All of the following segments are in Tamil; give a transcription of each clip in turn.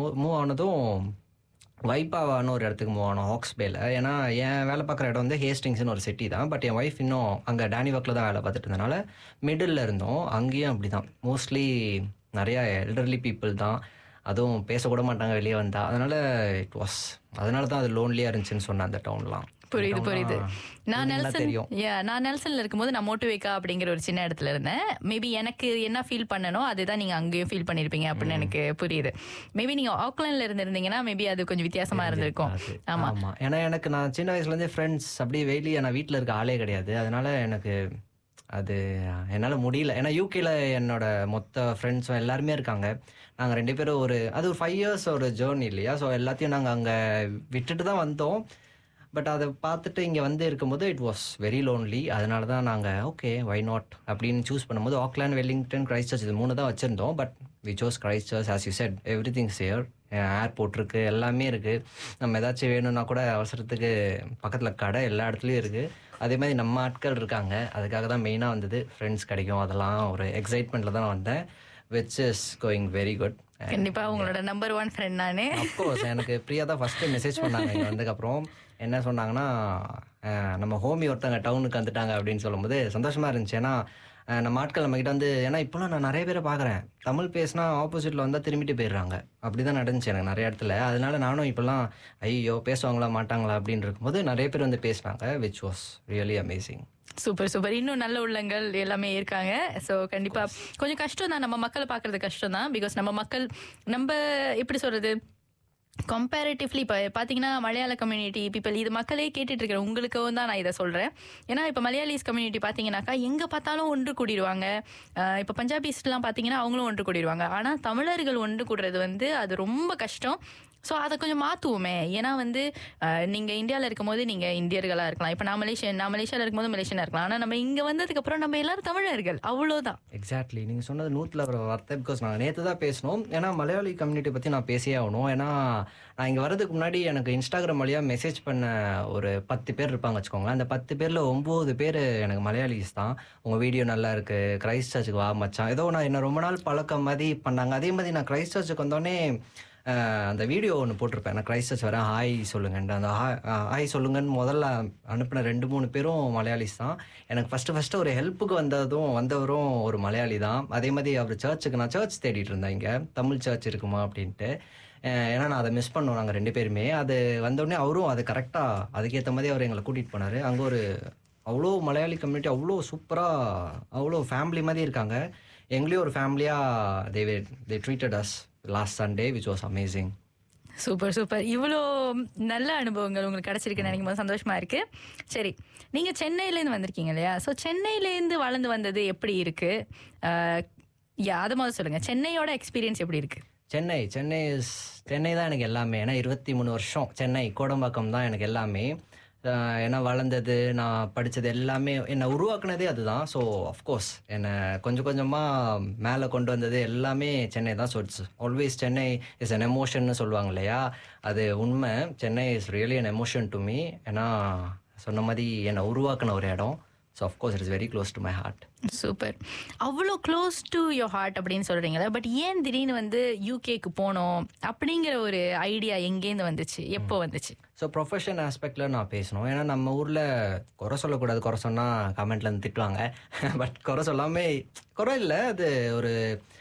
மூவ் ஆனதும் வைப்பாவான்னு ஒரு இடத்துக்கு மூவ் ஆனோம் ஹாக்ஸ்பேல ஏன்னா என் வேலை பார்க்குற இடம் வந்து ஹேஸ்டிங்ஸ்னு ஒரு சிட்டி தான் பட் என் ஒய்ஃப் இன்னும் அங்கே டேனி ஒர்க்கில் தான் வேலை பார்த்துட்டு இருந்தனால மிடில் இருந்தோம் அங்கேயும் அப்படி தான் மோஸ்ட்லி நிறையா எல்டர்லி பீப்புள் தான் அதுவும் பேசக்கூட மாட்டாங்க வெளியே வந்தா அதனால இட் வாஸ் அதனால தான் அது லோன்லியாக இருந்துச்சுன்னு சொன்னேன் அந்த டவுன்லாம் புரியுது புரியுது நான் நல்லா நெல்சன் தெரியும் yeah, நான் நெல்சன்ல இருக்கும்போது நான் மோட்டிவேக்கா அப்படிங்கிற ஒரு சின்ன இடத்துல இருந்தேன் மேபி எனக்கு என்ன ஃபீல் பண்ணனோ அதுதான் நீங்க அங்கேயும் ஃபீல் பண்ணிருப்பீங்க அப்படின்னு எனக்கு புரியுது மேபி நீங்க ஆக்லாண்ட்ல இருந்திருந்தீங்கன்னா மேபி அது கொஞ்சம் வித்தியாசமா இருந்திருக்கும் அது. ஆமா ஆமா ஏன்னா எனக்கு நான் சின்ன வயசுல இருந்தே ஃப்ரெண்ட்ஸ் அப்படியே வெளியே நான் வீட்டில் இருக்க ஆளே கிடையாது அதனால எனக்கு அது என்னால் முடியல ஏன்னா யூகேல என்னோட மொத்த ஃப்ரெண்ட்ஸும் எல்லாருமே இருக்காங்க நாங்கள் ரெண்டு பேரும் ஒரு அது ஒரு ஃபைவ் இயர்ஸ் ஒரு ஜேர்னி இல்லையா ஸோ எல்லாத்தையும் நாங்கள் அங்கே விட்டுட்டு தான் வந்தோம் பட் அதை பார்த்துட்டு இங்கே வந்து இருக்கும்போது இட் வாஸ் வெரி லோன்லி அதனால தான் நாங்கள் ஓகே வை நாட் அப்படின்னு சூஸ் பண்ணும்போது ஆக்லாண்ட் வெல்லிங்டன் கிரைஸ்ட் சர்ச் இது மூணு தான் வச்சுருந்தோம் but we chose Christchurch as you said everything சேர் ஏர்போர்ட் இருக்குது எல்லாமே இருக்குது நம்ம ஏதாச்சும் வேணும்னா கூட அவசரத்துக்கு பக்கத்தில் கடை எல்லா இடத்துலையும் இருக்குது அதே மாதிரி நம்ம ஆட்கள் இருக்காங்க அதுக்காக தான் மெயினாக வந்தது ஃப்ரெண்ட்ஸ் கிடைக்கும் அதெல்லாம் ஒரு எக்ஸைட்மெண்ட்டில் தான் நான் வந்தேன் which is going very good கண்டிப்பா உங்களோட நம்பர் ஒன் ஃப்ரெண்ட் நானு அஃப்கோர்ஸ் எனக்கு பிரியா தான் ஃபஸ்ட்டு மெசேஜ் பண்ணாங்க இங்கே வந்ததுக்கப்புறம் என்ன சொன்னாங்கன்னா அஹ், நம்ம ஹோமி ஒருத்தங்க டவுனுக்கு வந்துட்டாங்க அப்படின்னு சொல்லும்போது சந்தோஷமா இருந்துச்சு ஏன்னா அஹ், நம்ம ஆட்கள் நம்மக்கிட்ட வந்து ஏன்னா இப்போலாம் நான் நிறைய பேரை பார்க்குறேன் தமிழ் பேசினா ஆப்போசிட்டில் வந்தால் திரும்பிட்டு போயிடுறாங்க அப்படி தான் நடந்துச்சு எனக்கு நிறைய இடத்துல அதனால நானும் இப்போலாம் ஐயோ பேசுவாங்களா மாட்டாங்களா அப்படின்னு இருக்கும்போது நிறைய பேர் வந்து பேசினாங்க which was really amazing super super இன்னும் நல்ல உள்ளங்கள் எல்லாமே இருக்காங்க ஸோ கண்டிப்பா கொஞ்சம் கஷ்டம் தான் நம்ம மக்களை பார்க்கறது கஷ்டம் தான் பிகாஸ் நம்ம மக்கள் நம்ம எப்படி சொல்றது கம்பேரிட்டிவ்லி இப்போ பார்த்தீங்கன்னா மலையாள கம்யூனிட்டி பீப்பிள் இது மக்களே கேட்டுட்டு இருக்கிற உங்களுக்கும் தான் நான் இதை சொல்கிறேன் ஏன்னா இப்போ மலையாளிஸ் கம்யூனிட்டி பார்த்தீங்கன்னாக்கா எங்கே பார்த்தாலும் ஒன்று கூடிடுவாங்க அஹ் இப்போ பஞ்சாபிஸ்லாம் பார்த்தீங்கன்னா அவங்களும் ஒன்று கூடிடுவாங்க ஆனால் தமிழர்கள் ஒன்று கூடுறது வந்து அது ரொம்ப கஷ்டம் ஸோ அதை கொஞ்சம் மாற்றுவோமே ஏன்னா வந்து அஹ், நீங்க இந்தியாவில் இருக்கும்போது நீங்க இந்தியர்களா இருக்கலாம் இப்போ நான் மலேசியன் நான் மலேசியாவில் இருக்கும்போது மலேசியனா இருக்கலாம் ஆனால் நம்ம இங்க வந்ததுக்கு அப்புறம் நம்ம எல்லாரும் தமிழர்கள் அவ்வளோதான் எக்ஸாக்ட்லி நீங்கள் சொன்னது நூற்றில் ஒரு வார்த்தை பிகாஸ் நாங்கள் நேற்று தான் பேசணும் ஏன்னா மலையாளி கம்யூனிட்டி பற்றி நான் பேசியே ஆகணும் ஏன்னா நான் இங்கே வரதுக்கு முன்னாடி எனக்கு இன்ஸ்டாகிராம் வழியாக மெசேஜ் பண்ண ஒரு பத்து பேர் இருப்பாங்க வச்சுக்கோங்களேன் அந்த பத்து பேரில் ஒம்பது பேர் எனக்கு மலையாளிஸ் தான் உங்கள் வீடியோ நல்லா இருக்குது கிரைஸ்ட் சர்ச்சுக்கு வா மச்சான் ஏதோ நான் என்ன ரொம்ப நாள் பழக்கம் மாதிரி பண்ணாங்க அதே மாதிரி நான் கிரைஸ்ட் சர்ச்சுக்கு வந்தோடனே அஹ், அந்த வீடியோ ஒன்று போட்டிருப்பேன் நான் கிரைஸ்ட் சர்ச் வரேன் ஹாய் சொல்லுங்கன்ட்டு அந்த ஹாய் ஹாய் சொல்லுங்கன்னு முதல்ல அனுப்பின ரெண்டு மூணு பேரும் மலையாளிஸ் தான் எனக்கு ஃபஸ்ட்டு ஃபஸ்ட்டு ஒரு ஹெல்ப்புக்கு வந்ததும் வந்தவரும் ஒரு மலையாளி தான் அதே மாதிரி அவர் சர்ச்சுக்கு நான் சர்ச் தேடிட்டு இருந்தேன் இங்கே தமிழ் சர்ச் இருக்குமா அப்படின்ட்டு அஹ் ஏன்னா நான் அதை மிஸ் பண்ணோம் நாங்கள் ரெண்டு பேருமே அது வந்தோடனே அவரும் அது கரெக்டாக அதுக்கேற்ற மாதிரி அவர் எங்களை கூட்டிகிட்டு போனார் அங்கே ஒரு அவ்வளோ மலையாளி கம்யூனிட்டி அவ்வளோ சூப்பராக அவ்வளோ ஃபேமிலி மாதிரி இருக்காங்க எங்களையும் ஒரு ஃபேமிலியாக they they treated us last Sunday which was amazing super super இவ்வளோ நல்ல அனுபவங்கள் உங்களுக்கு கிடைச்சிருக்குன்னு நினைக்கும் போது சந்தோஷமா இருக்கு சரி நீங்க சென்னையிலேருந்து வந்திருக்கீங்க இல்லையா ஸோ சென்னையிலேருந்து வளர்ந்து வந்தது எப்படி இருக்கு அஹ், யா அதை முதல்ல சொல்லுங்க சென்னையோட எக்ஸ்பீரியன்ஸ் எப்படி இருக்கு சென்னை சென்னை இஸ் சென்னை தான் எனக்கு எல்லாமே ஏன்னா இருபத்தி மூணு வருஷம் சென்னை கோடம்பாக்கம் தான் எனக்கு எல்லாமே அஹ் ஏன்னா வளர்ந்தது நான் படித்தது எல்லாமே என்னை உருவாக்குனதே அதுதான் ஸோ அஃப்கோர்ஸ் என்னை கொஞ்சம் கொஞ்சமாக மேலே கொண்டு வந்தது எல்லாமே சென்னை தான் so it's always Chennai is an எமோஷன்னு சொல்லுவாங்க இல்லையா அது உண்மை Chennai is really an emotion to me ஏன்னா சொன்ன மாதிரி என்னை உருவாக்குன ஒரு இடம் so of course it is very close to my heart super அவ்வளோ க்ளோஸ் டு யோர் ஹார்ட் அப்படின்னு சொல்றீங்களா பட் ஏன் திடீர்னு வந்து யூகேக்கு போனோம் அப்படிங்கிற ஒரு ஐடியா எங்கேருந்து வந்துச்சு எப்போ வந்துச்சு ஸோ ப்ரொஃபஷன் ஆஸ்பெக்டில் நான் பேசணும் ஏன்னா நம்ம ஊரில் குறை சொல்லக்கூடாது குறை சொன்னால் கமெண்ட்ல இருந்து திட்டுவாங்க பட் குறை சொல்லாமே குறை இல்லை அது ஒரு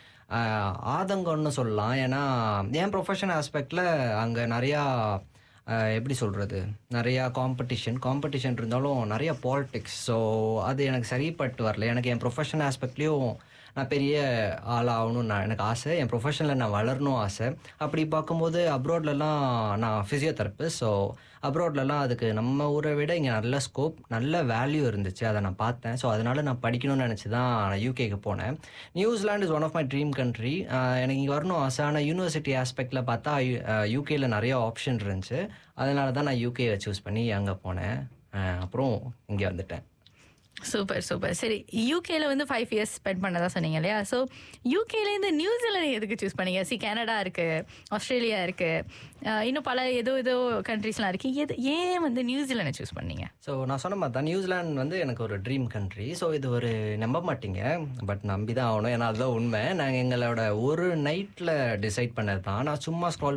ஆஹ், ஆதங்கம்னு சொல்லலாம் ஏன்னா என் ப்ரொஃபஷன் ஆஸ்பெக்டில் அங்கே நிறையா ஆஹ், எப்படி சொல்கிறது நிறையா காம்படிஷன் காம்படிஷன் இருந்தாலும் நிறைய பாலிடிக்ஸ் ஸோ அது எனக்கு சரிப்பட்டு வரல எனக்கு என் ப்ரொஃபஷன் ஆஸ்பெக்ட்லேயும் நான் பெரிய ஆளாகணும்னு நான் எனக்கு ஆசை என் ப்ரொஃபஷனில் நான் வளரணும் ஆசை அப்படி பார்க்கும்போது அப்ராட்லலாம் நான் ஃபிசியோதெரபிஸ்ட் ஸோ அப்ராட்லலாம் அதுக்கு நம்ம ஊரை விட இங்கே நல்ல ஸ்கோப் நல்ல வேல்யூ இருந்துச்சு அதை நான் பார்த்தேன் ஸோ அதனால நான் படிக்கணும்னு நினச்சி தான் நான் யூகேக்கு போனேன் New Zealand is one of my dream country எனக்கு இங்கே வரணும் ஆசை ஆனால் யூனிவர்சிட்டி ஆஸ்பெக்டில் பார்த்தா யூகேல நிறைய ஆப்ஷன் இருந்துச்சு அதனால தான் நான் யூகேவை சூஸ் பண்ணி அங்கே போனேன் அஹ் அப்புறம் இங்கே வந்துட்டேன் சூப்பர் சூப்பர் சரி யூகேல வந்து ஃபைவ் இயர்ஸ் ஸ்பெண்ட் பண்ணதா சொன்னீங்க இல்லையா ஸோ யூகேலேருந்து நியூசிலாந்து எதுக்கு சூஸ் பண்ணீங்க சி கனடா இருக்கு ஆஸ்திரேலியா இருக்கு அஹ் இன்னும் பல ஏதோ ஏதோ கண்ட்ரீஸ்லாம் இருக்கு எது ஏன் வந்து நியூசிலாண்டை சூஸ் பண்ணீங்க ஸோ நான் சொன்ன மாதிரி தான் நியூசிலாந்து வந்து எனக்கு ஒரு ட்ரீம் கண்ட்ரி ஸோ இது ஒரு நம்ப மாட்டீங்க பட் நம்பி தான் ஆகணும் ஏன்னா அதுதான் உண்மை நாங்கள் எங்களோட ஒரு நைட்டில் டிசைட் பண்ணது தான் நான் சும்மா ஸ்க்ரால்